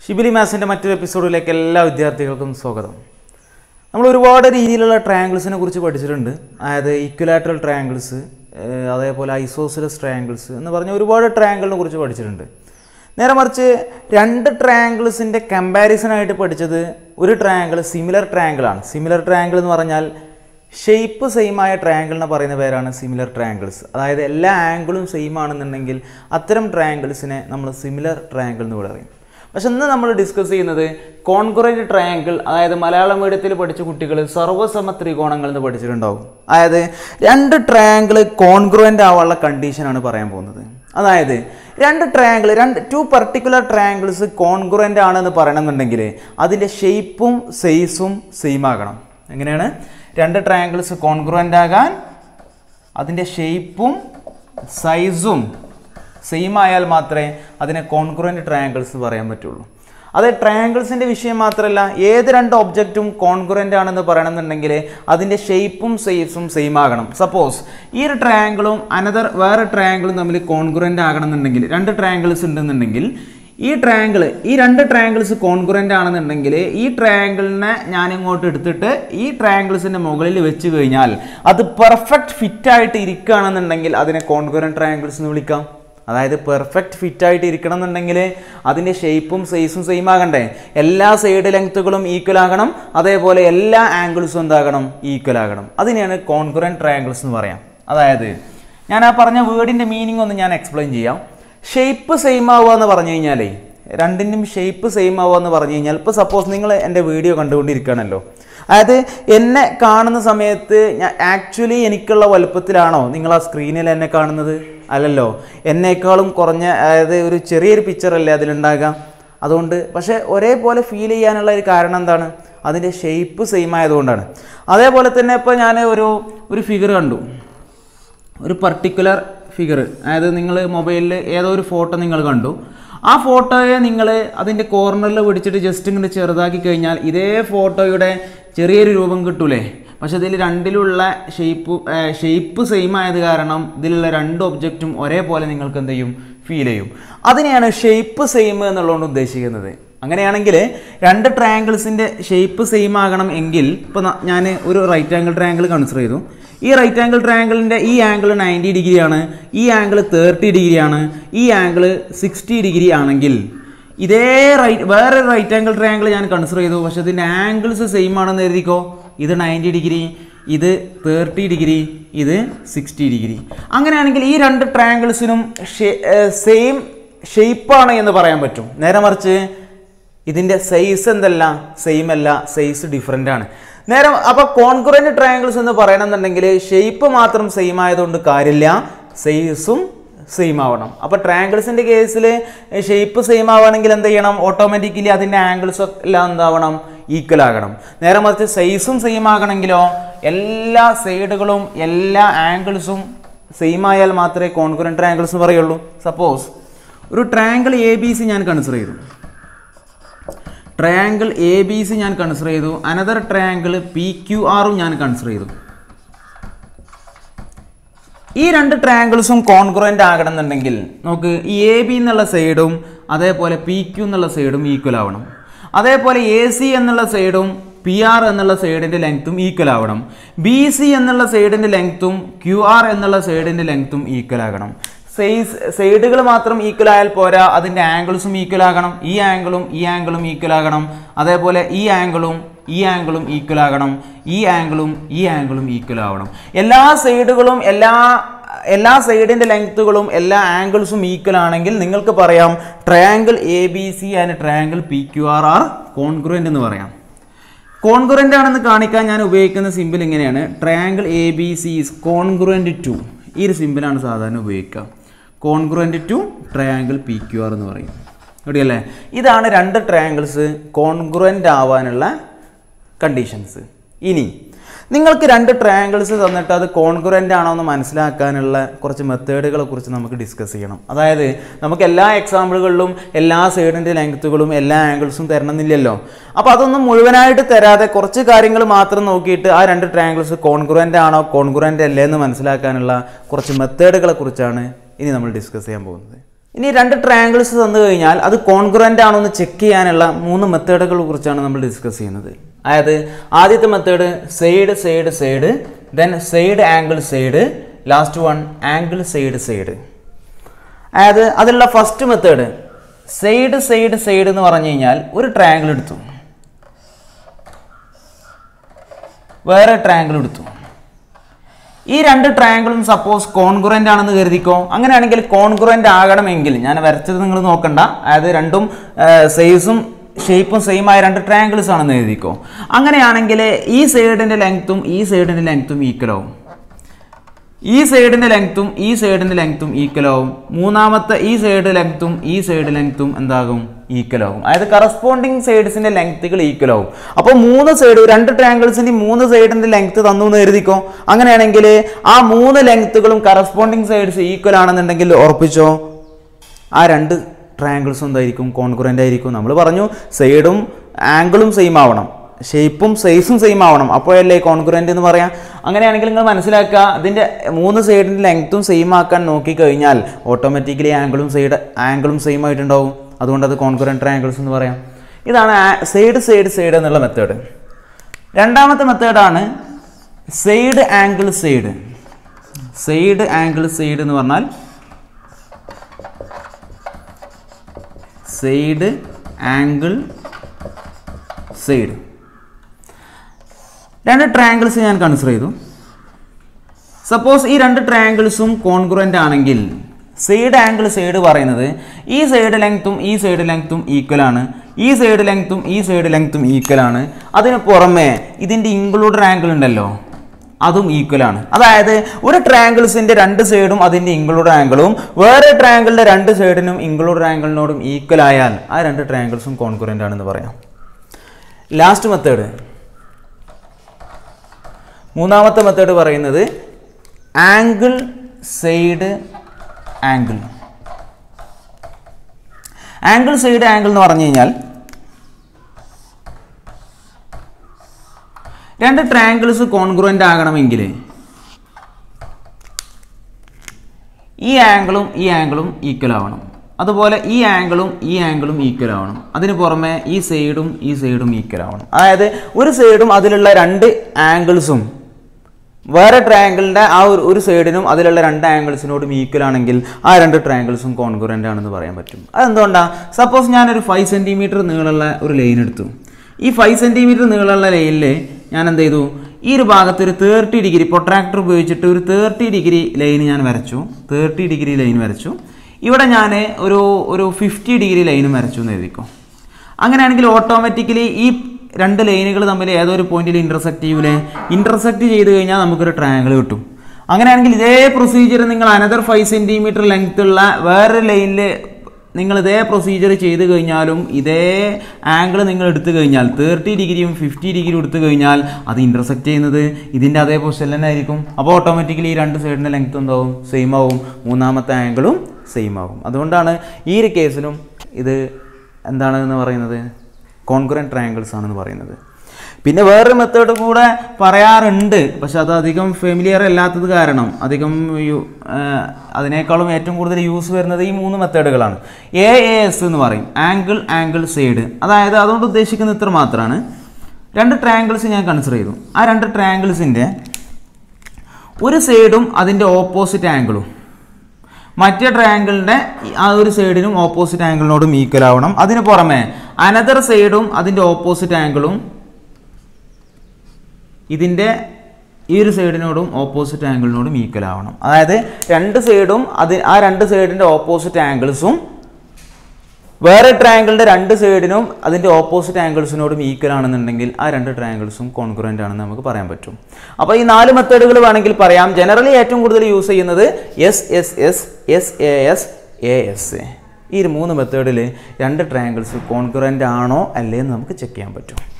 ഷിബിലി മാത്സിൻ്റെ മറ്റൊരു എപ്പിസോഡിലേക്ക് എല്ലാ വിദ്യാർത്ഥികൾക്കും സ്വാഗതം നമ്മൾ ഒരുപാട് രീതിയിലുള്ള ട്രയാങ്കിൾസിനെ കുറിച്ച് പഠിച്ചിട്ടുണ്ട് അതായത് ഈക്വലാറ്ററൽ ട്രയാങ്കിൾസ് അതേപോലെ ഐസോസിലസ് ട്രയാങ്കിൾസ് എന്ന് പറഞ്ഞ ഒരുപാട് ട്രയാങ്കിളിനെ കുറിച്ച് പഠിച്ചിട്ടുണ്ട് നേരെ മറിച്ച് രണ്ട് ട്രയാങ്കിൾസിൻ്റെ കമ്പാരിസനായിട്ട് പഠിച്ചത് ഒരു ട്രയാങ്കിൾ സിമിലർ ട്രയാങ്കിളാണ് സിമിലർ ട്രയാങ്കിൾ എന്ന് പറഞ്ഞാൽ ഷേപ്പ് സെയിം ആയ ട്രയാങ്കിളിനെ പറയുന്ന പേരാണ് സിമിലർ ട്രയാങ്കിൾസ് അതായത് എല്ലാ ആംഗിളും സെയിം ആണെന്നുണ്ടെങ്കിൽ അത്തരം ട്രയാങ്കിൾസിനെ നമ്മൾ സിമിലർ ട്രയാങ്കിൾ എന്ന് പറയും പക്ഷെ ഇന്ന് നമ്മൾ ഡിസ്കസ് ചെയ്യുന്നത് കോൺകുറൻറ്റ് ട്രയാങ്കിൾ അതായത് മലയാളം മീഡിയത്തിൽ പഠിച്ച കുട്ടികൾ സർവ്വസമ ത്രികോണങ്ങൾ എന്ന് പഠിച്ചിട്ടുണ്ടാവും അതായത് രണ്ട് ട്രയാങ്കിൾ കോൺഗ്രുവൻ്റ് ആവാനുള്ള കണ്ടീഷനാണ് പറയാൻ പോകുന്നത് അതായത് രണ്ട് ട്രയാങ്കിൾ രണ്ട് ടു പർട്ടിക്കുലർ ട്രയാങ്കിൾസ് കോൺഗ്രുവൻ്റ് ആണെന്ന് പറയണമെന്നുണ്ടെങ്കിൽ അതിൻ്റെ ഷേപ്പും സൈസും സെയിം ആകണം എങ്ങനെയാണ് രണ്ട് ട്രയാങ്കിൾസ് കോൺഗ്രുവൻ്റ് ആകാൻ അതിൻ്റെ ഷേപ്പും സൈസും സെയിം ആയാൽ മാത്രമേ അതിനെ കോൺക്രുവൻ്റ് ട്രയാങ്കിൾസ് എന്ന് പറയാൻ പറ്റുള്ളൂ അത് ട്രയാങ്കിൾസിൻ്റെ വിഷയം മാത്രമല്ല ഏത് രണ്ട് ഒബ്ജക്റ്റും കോൺക്രുവൻ്റ് ആണെന്ന് പറയണമെന്നുണ്ടെങ്കിൽ അതിൻ്റെ ഷേപ്പും സൈസും സെയിം ആകണം സപ്പോസ് ഈ ഒരു ട്രയാങ്കിളും അനദർ വേറെ ട്രയാങ്കിളും തമ്മിൽ കോൺക്രുവൻ്റ് ആകണമെന്നുണ്ടെങ്കിൽ രണ്ട് ട്രയാങ്കിൾസ് ഉണ്ടെന്നുണ്ടെങ്കിൽ ഈ ട്രയാങ്കിൾ ഈ രണ്ട് ട്രയാങ്കിൾസ് കോൺകുറൻ്റ് ആണെന്നുണ്ടെങ്കിൽ ഈ ട്രയാങ്കിളിനെ ഞാൻ ഇങ്ങോട്ട് എടുത്തിട്ട് ഈ ട്രയാങ്കിൾസിൻ്റെ മുകളിൽ വെച്ച് കഴിഞ്ഞാൽ അത് പെർഫെക്റ്റ് ഫിറ്റായിട്ട് ഇരിക്കുകയാണെന്നുണ്ടെങ്കിൽ അതിനെ കോൺകുറൻ്റ് ട്രയാങ്കിൾസ് എന്ന് വിളിക്കാം അതായത് പെർഫെക്റ്റ് ഫിറ്റായിട്ട് ഇരിക്കണം എന്നുണ്ടെങ്കിൽ അതിൻ്റെ ഷേപ്പും സൈസും സെയിം ആകണ്ടേ എല്ലാ സൈഡ് ലെങ്ത്തുകളും ഈക്വൽ ആകണം അതേപോലെ എല്ലാ ആംഗിൾസും എന്താകണം ഈക്വൽ ആകണം അതിനെയാണ് കോൺകുറൻറ്റ് ട്രയാങ്കിൾസ് എന്ന് പറയാം അതായത് ഞാൻ ആ പറഞ്ഞ വേർഡിൻ്റെ മീനിങ് ഒന്ന് ഞാൻ എക്സ്പ്ലെയിൻ ചെയ്യാം ഷേപ്പ് സെയിം ആവുക എന്ന് പറഞ്ഞു കഴിഞ്ഞാലേ രണ്ടിൻ്റെയും ഷേപ്പ് സെയിം ആവുക എന്ന് പറഞ്ഞു കഴിഞ്ഞാൽ ഇപ്പോൾ സപ്പോസ് നിങ്ങൾ എൻ്റെ വീഡിയോ കണ്ടുകൊണ്ടിരിക്കുകയാണല്ലോ അതായത് എന്നെ കാണുന്ന സമയത്ത് ഞാൻ ആക്ച്വലി എനിക്കുള്ള വലുപ്പത്തിലാണോ നിങ്ങൾ ആ സ്ക്രീനിൽ എന്നെ കാണുന്നത് അല്ലല്ലോ എന്നേക്കാളും കുറഞ്ഞ അതായത് ഒരു ചെറിയൊരു പിക്ചറല്ലേ അതിലുണ്ടാകാം അതുകൊണ്ട് പക്ഷേ ഒരേപോലെ ഫീൽ ചെയ്യാനുള്ള ഒരു കാരണം എന്താണ് അതിൻ്റെ ഷേപ്പ് സെയിം ആയതുകൊണ്ടാണ് അതേപോലെ തന്നെ ഇപ്പോൾ ഞാൻ ഒരു ഒരു ഫിഗർ കണ്ടു ഒരു പർട്ടിക്കുലർ ഫിഗർ അതായത് നിങ്ങൾ മൊബൈലിൽ ഏതോ ഒരു ഫോട്ടോ നിങ്ങൾ കണ്ടു ആ ഫോട്ടോയെ നിങ്ങൾ അതിൻ്റെ കോർണറിൽ പിടിച്ചിട്ട് ജസ്റ്റ് ഇങ്ങനെ ചെറുതാക്കി കഴിഞ്ഞാൽ ഇതേ ഫോട്ടോയുടെ ചെറിയൊരു രൂപം കിട്ടൂലേ പക്ഷെ ഇതിൽ രണ്ടിലുള്ള ഷേപ്പ് ഷേപ്പ് സെയിം ആയത് കാരണം ഇതിലുള്ള രണ്ട് ഒബ്ജക്റ്റും ഒരേപോലെ നിങ്ങൾക്ക് എന്ത് ചെയ്യും ഫീൽ ചെയ്യും അതിനെയാണ് ഷേപ്പ് സെയിം എന്നുള്ളതുകൊണ്ട് ഉദ്ദേശിക്കുന്നത് അങ്ങനെയാണെങ്കിൽ രണ്ട് ട്രയാങ്കിൾസിൻ്റെ ഷേപ്പ് സെയിം ആകണം എങ്കിൽ ഇപ്പോൾ ഞാൻ ഒരു റൈറ്റ് ആംഗിൾ ട്രയാങ്കിൾ കൺസിഡർ ചെയ്തു ഈ റൈറ്റ് ആംഗിൾ ട്രയാങ്കിളിൻ്റെ ഈ ആംഗിൾ നയൻറ്റി ഡിഗ്രിയാണ് ഈ ആംഗിൾ തേർട്ടി ഡിഗ്രിയാണ് ഈ ആംഗിൾ സിക്സ്റ്റി ഡിഗ്രി ആണെങ്കിൽ ഇതേ റൈറ്റ് വേറെ റൈറ്റ് ആംഗിൾ ട്രയാങ്കിൾ ഞാൻ കൺസിഡർ ചെയ്തു പക്ഷെ ഇതിൻ്റെ ആംഗിൾസ് സെയിം ആണെന്ന് എഴുതിക്കോ ഇത് നയൻറ്റി ഡിഗ്രി ഇത് തേർട്ടി ഡിഗ്രി ഇത് സിക്സ്റ്റി ഡിഗ്രി അങ്ങനെയാണെങ്കിൽ ഈ രണ്ട് ട്രയാങ്കിൾസിനും സെയിം ഷേപ്പാണ് എന്ന് പറയാൻ പറ്റും നേരെ മറിച്ച് ഇതിൻ്റെ സൈസ് എന്തല്ല സെയിം അല്ല സൈസ് ഡിഫറെൻ്റ് ആണ് നേരെ അപ്പോൾ കോൺകുറൻറ്റ് ട്രയാങ്കിൾസ് എന്ന് പറയണമെന്നുണ്ടെങ്കിൽ ഷേപ്പ് മാത്രം സെയിം ആയതുകൊണ്ട് കാര്യമില്ല സൈസും സെയിം ആവണം അപ്പോൾ ട്രയാങ്കിൾസിൻ്റെ കേസിൽ ഷേപ്പ് സെയിം ആവുകയാണെങ്കിൽ എന്ത് ചെയ്യണം ഓട്ടോമാറ്റിക്കലി അതിൻ്റെ ആംഗിൾസ് എല്ലാം എന്താവണം ഈക്വൽ ആകണം നേരെ മറിച്ച് സൈസും സെയിം ആകണമെങ്കിലോ എല്ലാ സൈഡുകളും എല്ലാ ആംഗിൾസും സെയിം ആയാൽ മാത്രമേ കോൺകുറൻറ്റ് ട്രയാങ്കിൾസ് പറയുള്ളൂ സപ്പോസ് ഒരു ട്രയാങ്കിൾ എ ബി സി ഞാൻ കൺസിഡർ ചെയ്തു ട്രയാങ്കിൾ എ ബി സി ഞാൻ കൺസിഡർ ചെയ്തു അനദർ ട്രയാങ്കിൾ പി ക്യു ആറും ഞാൻ കൺസിഡർ ചെയ്തു ഈ രണ്ട് ട്രയാങ്കിൾസും കോൺഗ്രൻ്റ് ആകണമെന്നുണ്ടെങ്കിൽ നമുക്ക് ഈ എ ബി എന്നുള്ള സൈഡും അതേപോലെ പി ക്യു എന്നുള്ള സൈഡും ഈക്വൽ ആവണം അതേപോലെ എ സി എന്നുള്ള സൈഡും പി ആർ എന്നുള്ള സൈഡിൻ്റെ ലെങ്ത്തും ഈക്വൽ ആവണം ബി സി എന്നുള്ള സൈഡിൻ്റെ ലെങ്ത്തും ക്യു ആർ എന്നുള്ള സൈഡിൻ്റെ ലെങ്ത്തും ഈക്വൽ ആകണം സൈസ് സൈഡുകൾ മാത്രം ഈക്വൽ ആയാൽ പോരാ അതിൻ്റെ ആംഗിൾസും ഈക്വൽ ആകണം ഈ ആംഗിളും ഈ ആംഗിളും ഈക്വൽ ആകണം അതേപോലെ ഈ ആംഗിളും ഈ ആംഗിളും ഈക്വൽ ആകണം ഈ ആംഗിളും ഈ ആംഗിളും ഈക്വൽ ആവണം എല്ലാ സൈഡുകളും എല്ലാ എല്ലാ സൈഡിൻ്റെ ലെങ്ത്തുകളും എല്ലാ ആംഗിൾസും ഈക്വൽ ആണെങ്കിൽ നിങ്ങൾക്ക് പറയാം triangle A B C and triangle P Q R are congruent എന്ന് പറയാം കോൺഗ്രൻ്റ് ആണെന്ന് കാണിക്കാൻ ഞാൻ ഉപയോഗിക്കുന്ന സിമ്പിൾ ഇങ്ങനെയാണ് triangle A B C is congruent to ഈ ഒരു സിമ്പിളാണ് സാധാരണ ഉപയോഗിക്കുക congruent to triangle P Q R എന്ന് പറയും റെഡിയല്ലേ ഇതാണ് രണ്ട് ട്രയാങ്കിൾസ് കോൺഗ്രൻ്റ് ആവാനുള്ള കണ്ടീഷൻസ് ഇനി നിങ്ങൾക്ക് രണ്ട് ട്രയാങ്കിൾസ് തന്നിട്ട് അത് കോൺഗ്രൻ്റ് ആണോ എന്ന് മനസ്സിലാക്കാനുള്ള കുറച്ച് മെത്തേഡുകളെ കുറിച്ച് നമുക്ക് ഡിസ്കസ് ചെയ്യണം അതായത് നമുക്ക് എല്ലാ എക്സാമ്പിളുകളിലും എല്ലാ സൈഡിൻ്റെ ലെങ്ത്തുകളും എല്ലാ ആംഗിൾസും തരണമെന്നില്ലല്ലോ അപ്പോൾ അതൊന്നും മുഴുവനായിട്ട് തരാതെ കുറച്ച് കാര്യങ്ങൾ മാത്രം നോക്കിയിട്ട് ആ രണ്ട് ട്രയാങ്കിൾസ് കോൺഗ്രൻ്റ് ആണോ കോൺഗ്രൻ്റ് അല്ലേ എന്ന് മനസ്സിലാക്കാനുള്ള കുറച്ച് മെത്തേഡുകളെ കുറിച്ചാണ് ഇനി നമ്മൾ ഡിസ്കസ് ചെയ്യാൻ പോകുന്നത് ഇനി രണ്ട് ട്രയാങ്കിൾസ് തന്നു കഴിഞ്ഞാൽ അത് കോൺഗ്രൻ്റ് ആണോ എന്ന് ചെക്ക് ചെയ്യാനുള്ള മൂന്ന് മെത്തേഡുകളെ കുറിച്ചാണ് നമ്മൾ ഡിസ്കസ് ചെയ്യുന്നത് അതായത് ആദ്യത്തെ method side side side then side angle side last one angle side side അതായത് അതിലുള്ള first method side side side എന്ന് പറഞ്ഞു കഴിഞ്ഞാൽ ഒരു ട്രയാങ്കിൾ എടുത്തു വേറെ ട്രയാങ്കിൾ എടുത്തു ഈ രണ്ട് ട്രയാങ്കിളും സപ്പോസ് കോൺകുറൻ്റ് ആണെന്ന് കരുതിക്കോ അങ്ങനെയാണെങ്കിൽ കോൺകുറൻ്റ് ആകണമെങ്കിൽ ഞാൻ വരച്ചത് നിങ്ങൾ നോക്കണ്ട അതായത് രണ്ടും സൈസും ഷേപ്പും സെയിം ആയ രണ്ട് ട്രയാങ്കിൾസ് ആണെന്ന് എഴുതിക്കോ അങ്ങനെയാണെങ്കിൽ ഈ സൈഡിൻ്റെ ലെങ്ത്തും ഈ സൈഡിൻ്റെ ലെങ്ത്തും ഈക്വൽ ആവും ഈ സൈഡിൻ്റെ ലെങ്ത്തും ഈ സൈഡിൻ്റെ ലെങ്ത്തും ഈക്വൽ ആവും മൂന്നാമത്തെ ഈ സൈഡ് ലെങ്ത്തും ഈ സൈഡ് ലെങ്ത്തും എന്താകും ഈക്വൽ ആവും അതായത് കറസ്പോണ്ടിങ് സൈഡ്സിന്റെ ലെങ്ത്തുകൾ ഈക്വൽ ആവും അപ്പോൾ മൂന്ന് സൈഡ് രണ്ട് ട്രയാങ്കിൾസിന്റെ മൂന്ന് സൈഡിന്റെ ലെങ്ത് തന്നു എന്ന് എഴുതിക്കോ അങ്ങനെയാണെങ്കിൽ ആ മൂന്ന് ലെങ്ത്തുകളും കറസ്പോണ്ടിങ് സൈഡ്സ് ഈക്വൽ ആണെന്നുണ്ടെങ്കിൽ ഉറപ്പിച്ചോ ആ രണ്ട് ട്രയാങ്കിൾസും എന്തായിരിക്കും കോൺകുറൻ്റ് ആയിരിക്കും നമ്മൾ പറഞ്ഞു സൈഡും ആംഗിളും സെയിം ആവണം ഷേപ്പും സൈസും സെയിം ആവണം അപ്പോഴല്ലേ കോൺകുറൻ്റ് എന്ന് പറയാം അങ്ങനെയാണെങ്കിൽ നിങ്ങൾ മനസ്സിലാക്കുക അതിൻ്റെ മൂന്ന് സൈഡിൻ്റെ ലെങ്ത്തും സെയിം ആക്കാൻ നോക്കിക്കഴിഞ്ഞാൽ ഓട്ടോമാറ്റിക്കലി ആംഗിളും സൈഡ് ആംഗിളും സെയിം ആയിട്ടുണ്ടാവും അതുകൊണ്ട് അത് കോൺകുറൻ്റ് ട്രയാങ്കിൾസ് എന്ന് പറയാം ഇതാണ് സൈഡ് സൈഡ് സൈഡ് എന്നുള്ള മെത്തേഡ് രണ്ടാമത്തെ മെത്തേഡാണ് side angle side side angle side എന്ന് പറഞ്ഞാൽ സൈഡ് ആംഗിൾ സൈഡ് രണ്ട് ട്രയാങ്കിൾസ് ഞാൻ കൺസിഡർ ചെയ്തു സപ്പോസ് ഈ രണ്ട് ട്രയാങ്കിൾസും കോൺഗ്രൻ്റ് ആണെങ്കിൽ സൈഡ് ആംഗിൾ സൈഡ് പറയുന്നത് ഈ സൈഡ് ലെങ്ത്തും ഈ സൈഡ് ലെങ്ത്തും ഈക്വൽ ആണ് ഈ സൈഡ് ലെങ്ത്തും ഈ സൈഡ് ലെങ്ത്തും ഈക്വൽ ആണ് അതിന് പുറമെ ഇതിൻ്റെ ഇൻക്ലൂഡർ ആംഗിൾ ഉണ്ടല്ലോ അതും ഈക്വൽ ആണ് അതായത് ഒരു ട്രയാങ്കിൾസിന്റെ രണ്ട് സൈഡും അതിന്റെ ഇൻക്ലൂഡർ ആംഗിളും വേറെ ട്രയാങ്കിളിന്റെ രണ്ട് സൈഡിനും ഇൻക്ലൂഡർ ആംഗിളിനോടും ഈക്വൽ ആയാൽ ആ രണ്ട് ട്രയാങ്കിൾസും കോൺകുറൻ്റ് ആണെന്ന് പറയാം ലാസ്റ്റ് മെത്തേഡ് മൂന്നാമത്തെ മെത്തേഡ് പറയുന്നത് angle side angle angle side angle എന്ന് പറഞ്ഞു കഴിഞ്ഞാൽ രണ്ട് ട്രയാങ്കിൾസ് കോൺഗ്രുവൻ്റ് ആകണമെങ്കിൽ ഈ ആംഗിളും ഈ ആംഗിളും ഈക്വൽ ആവണം അതുപോലെ ഈ ആംഗിളും ഈ ആംഗിളും ഈക്വൽ ആവണം അതിന് പുറമെ ഈ സൈഡും ഈ സൈഡും ഈക്വൽ ആവണം അതായത് ഒരു സൈഡും അതിലുള്ള രണ്ട് ആംഗിൾസും വേറെ ട്രയാങ്കിളിൻ്റെ ആ ഒരു ഒരു സൈഡിനും അതിലുള്ള രണ്ട് ആംഗിൾസിനോടും ഈക്വൽ ആണെങ്കിൽ ആ രണ്ട് ട്രയാങ്കിൾസും കോൺകുറൻ്റ് ആണെന്ന് പറയാൻ പറ്റും അതെന്തുകൊണ്ടാണ് സപ്പോസ് ഞാനൊരു ഫൈവ് സെൻറ്റിമീറ്റർ നീളമുള്ള ഒരു ലൈൻ എടുത്തു ഈ ഫൈവ് സെൻറ്റിമീറ്റർ നീളമുള്ള ലൈനിൽ ഞാൻ എന്ത് ചെയ്തു ഈ ഒരു ഭാഗത്ത് ഒരു തേർട്ടി ഡിഗ്രി പ്രൊട്രാക്ടർ ഉപയോഗിച്ചിട്ട് ഒരു തേർട്ടി ഡിഗ്രി ലൈൻ ഞാൻ വരച്ചു തേർട്ടി ഡിഗ്രി ലൈൻ വരച്ചു ഇവിടെ ഞാൻ ഒരു ഒരു ഫിഫ്റ്റി ഡിഗ്രി ലൈനും വരച്ചു എന്ന് എഴുതിക്കും അങ്ങനെയാണെങ്കിൽ ഓട്ടോമാറ്റിക്കലി ഈ രണ്ട് ലൈനുകൾ തമ്മിൽ ഏതൊരു പോയിന്റിൽ ഇന്റർസെക്ട് ചെയ്യൂലേ ഇന്റർസെക്ട് ചെയ്ത് കഴിഞ്ഞാൽ നമുക്കൊരു ട്രയാങ്കിൾ കിട്ടും അങ്ങനെയാണെങ്കിൽ ഇതേ പ്രൊസീജിയർ നിങ്ങൾ അനദർ ഫൈവ് സെൻറ്റിമീറ്റർ ലെങ്ത് ഉള്ള വേറൊരു ലൈനിൽ നിങ്ങൾ ഇതേ പ്രൊസീജിയർ ചെയ്ത് കഴിഞ്ഞാലും ഇതേ ആംഗിൾ നിങ്ങൾ എടുത്തു കഴിഞ്ഞാൽ തേർട്ടി ഡിഗ്രിയും ഫിഫ്റ്റി ഡിഗ്രിയും എടുത്തു കഴിഞ്ഞാൽ അത് ഇന്റർസെക്ട് ചെയ്യുന്നത് ഇതിൻ്റെ അതേ പൊസിഷൻ തന്നെ ആയിരിക്കും അപ്പോൾ ഓട്ടോമാറ്റിക്കലി ഈ രണ്ട് സൈഡിൻ്റെ ലെങ്ത് എന്താവും സെയിം ആവും മൂന്നാമത്തെ ആംഗിളും സെയിം ആവും അതുകൊണ്ടാണ് ഈ ഒരു കേസിലും ഇത് എന്താണ് എന്ന് പറയുന്നത് കോൺഗ്രൻ ട്രയാങ്കിൾസ് ആണെന്ന് പറയുന്നത് പിന്നെ വേറൊരു മെത്തേഡ് കൂടെ പറയാറുണ്ട് പക്ഷെ അത് അധികം ഫെമിലിയർ അല്ലാത്തത് കാരണം അധികം യു ആ, അതിനേക്കാളും ഏറ്റവും കൂടുതൽ യൂസ് വരുന്നത് ഈ മൂന്ന് മെത്തേഡുകളാണ് എ എ എസ് എന്ന് പറയും ആംഗിൾ ആംഗിൾ സൈഡ് അതായത് അതുകൊണ്ട് ഉദ്ദേശിക്കുന്നത് ഇത്ര മാത്രമാണ് രണ്ട് ട്രയാങ്കിൾസ് ഞാൻ കൺസിഡർ ചെയ്തു ആ രണ്ട് ട്രയാങ്കിൾസിൻ്റെ ഒരു സൈഡും അതിൻ്റെ ഓപ്പോസിറ്റ് ആംഗിളും മറ്റേ ട്രയാങ്കിളിൻ്റെ ആ ഒരു സൈഡിനും ഓപ്പോസിറ്റ് ആംഗിളിനോടും ഈക്വൽ ആവണം അതിന് പുറമെ അനദർ സൈഡും അതിൻ്റെ ഓപ്പോസിറ്റ് ആംഗിളും ഇതിൻ്റെ ഈ ഒരു സൈഡിനോടും ഓപ്പോസിറ്റ് ആംഗിളിനോടും ഈക്വൽ ആവണം അതായത് രണ്ട് സൈഡും അത് ആ രണ്ട് സൈഡിൻ്റെ ഓപ്പോസിറ്റ് ആംഗിൾസും വേറെ ട്രയാങ്കിളിൻ്റെ രണ്ട് സൈഡിനും അതിൻ്റെ ഓപ്പോസിറ്റ് ആംഗിൾസിനോടും ഈക്വൽ ആണെന്നുണ്ടെങ്കിൽ ആ രണ്ട് ട്രയാങ്കിൾസും കോൺഗ്രൻ്റ് ആണെന്ന് നമുക്ക് പറയാൻ പറ്റും അപ്പോൾ ഈ നാല് മെത്തേഡുകൾ വേണമെങ്കിൽ പറയാം ജനറലി ഏറ്റവും കൂടുതൽ യൂസ് ചെയ്യുന്നത് S S S S A S A S ഈ ഒരു മൂന്ന് മെത്തേഡിൽ രണ്ട് ട്രയാങ്കിൾസ് കോൺഗ്രൻ്റ് ആണോ അല്ലേ എന്ന് നമുക്ക് ചെക്ക് ചെയ്യാൻ പറ്റും